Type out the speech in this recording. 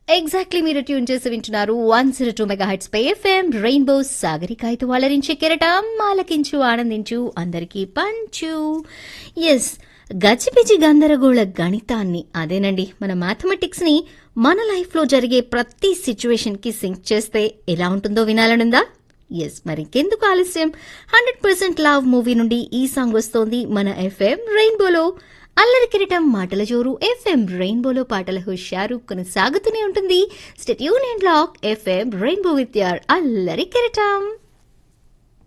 exactly మీరు tune చేసి వింటున్నారు one zero two megahertz పై ఎఫ్ఎం రెయిన్బో సాగరికాయతో అలరించే కెరటం మాలకించు ఆనందించు అందరికీ పంచు ఎస్ గజిబిజి గందరగోళ గణితాన్ని అదేనండి మన మ్యాథమెటిక్స్ ని మన లైఫ్ లో జరిగే ప్రతి సిచ్యువేషన్ కి సింక్ చేస్తే ఎలా ఉంటుందో వినాలనుందా ఎస్ మరి ఇంకెందుకు ఆలస్యం హండ్రెడ్ పర్సెంట్ లవ్ మూవీ నుండి ఈ సాంగ్ వస్తోంది మన ఎఫ్ఎం రెయిన్బోలో అల్లరి కిరీటం మాటల జోరు ఎఫ్ఎం రెయిన్బోలో పాటల హుషారు కొనసాగుతూనే ఉంటుంది stay tune and lock FM rainbow with your అల్లరి కిరీటం